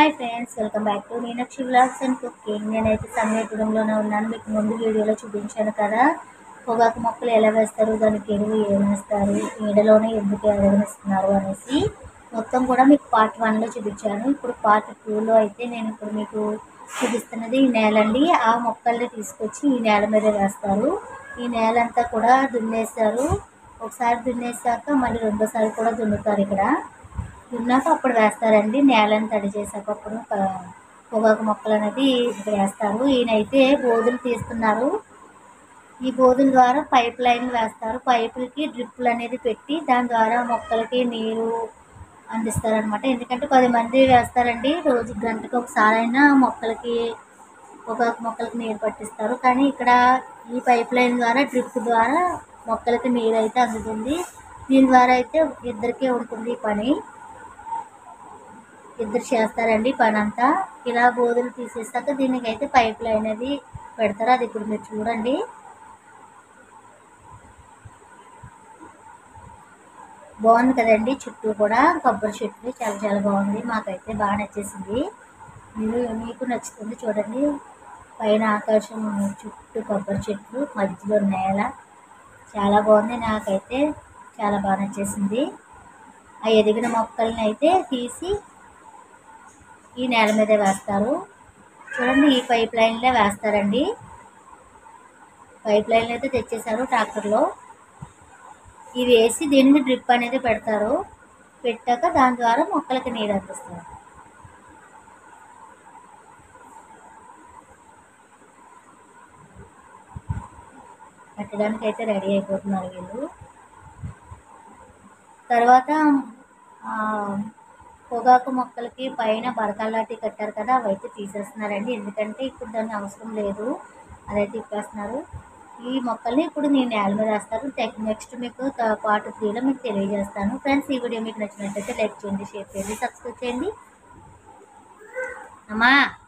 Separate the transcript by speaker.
Speaker 1: hi friends welcome back to Meenakshi vlogs and cooking నేనైతే సమ్మేటంలోనే ఉన్నాను మీకు ముందు వీడియోలో చూపించాను కదా పొగాకు మొక్కలు ఎలా వేస్తారు దానికి ఎరువు ఏం వేస్తారు నీడలోనే ఎందుకు ఎరగనిస్తున్నారు అనేసి మొత్తం కూడా మీకు పార్ట్ వన్లో చూపించాను ఇప్పుడు పార్ట్ టూలో అయితే నేను ఇప్పుడు మీకు చూపిస్తున్నది ఈ నేల అండి ఆ మొక్కల్ని తీసుకొచ్చి ఈ నేల మీద వేస్తారు ఈ నేల అంతా కూడా దున్నేస్తారు ఒకసారి దున్నేసాక మళ్ళీ రెండోసారి కూడా దున్నుతారు ఇక్కడ దున్నాక అప్పుడు వేస్తారండి నేలను తడి చేసాక అప్పుడు ప- పొగాకు మొక్కలు అనేది వేస్తారు ఈయనైతే బోధులు తీస్తున్నారు ఈ బోధుల ద్వారా పైప్ లైన్ వేస్తారు పైపులకి డ్రిప్పులు అనేది పెట్టి దాని ద్వారా మొక్కలకి నీరు అందిస్తారనమాట ఎందుకంటే పది మంది వేస్తారండి రోజు గంటకు ఒకసారి అయినా మొక్కలకి పొగాకు మొక్కలకి నీరు పట్టిస్తారు కానీ ఇక్కడ ఈ పైప్ లైన్ ద్వారా డ్రిప్ ద్వారా మొక్కలకి నీరు అయితే అందుతుంది దీని ద్వారా అయితే ఇద్దరికే ఉంటుంది ఈ పని ఇద్దరు చేస్తారండి పని అంతా ఇలా బోధులు తీసేసాక దీనికైతే పైప్ లైన్ అనేది పెడతారు అది ఇప్పుడు మీరు చూడండి బాగుంది కదండి చుట్టూ కూడా కొబ్బరి చెట్లు చాలా చాలా బాగుంది మాకైతే బాగా నచ్చేసింది మీరు మీకు నచ్చుతుంది చూడండి పైన ఆకాశం చుట్టూ కొబ్బరి చెట్లు మధ్యలో నేల చాలా బాగుంది నాకైతే చాలా బాగా నచ్చేసింది ఆ ఎదిగిన మొక్కల్ని అయితే తీసి ఈ నేల మీద వేస్తారు చూడండి ఈ పైప్ లైన్లో వేస్తారండి పైప్ లైన్లు అయితే తెచ్చేసారు ట్రాక్టర్లో ఇవి వేసి దీని మీద డ్రిప్ అనేది పెడతారు పెట్టాక దాని ద్వారా మొక్కలకి నీరు అందిస్తారు పెట్టడానికి అయితే రెడీ అయిపోతున్నారు వీళ్ళు తర్వాత ఆ, పొగాకు మొక్కలకి పైన బరకాలాంటి కట్టారు కదా అవైతే తీసేస్తున్నారండి ఎందుకంటే ఇప్పుడు దాని అవసరం లేదు అదైతే ఇప్పేస్తున్నారు ఈ మొక్కల్ని ఇప్పుడు నేను నేల మీద వేస్తారు నెక్స్ట్ మీకు పార్ట్ త్రీలో మీకు తెలియజేస్తాను ఫ్రెండ్స్ ఈ వీడియో మీకు నచ్చినట్టయితే లైక్ చేయండి షేర్ చేయండి సబ్స్క్రైబ్ చేయండి అమ్మా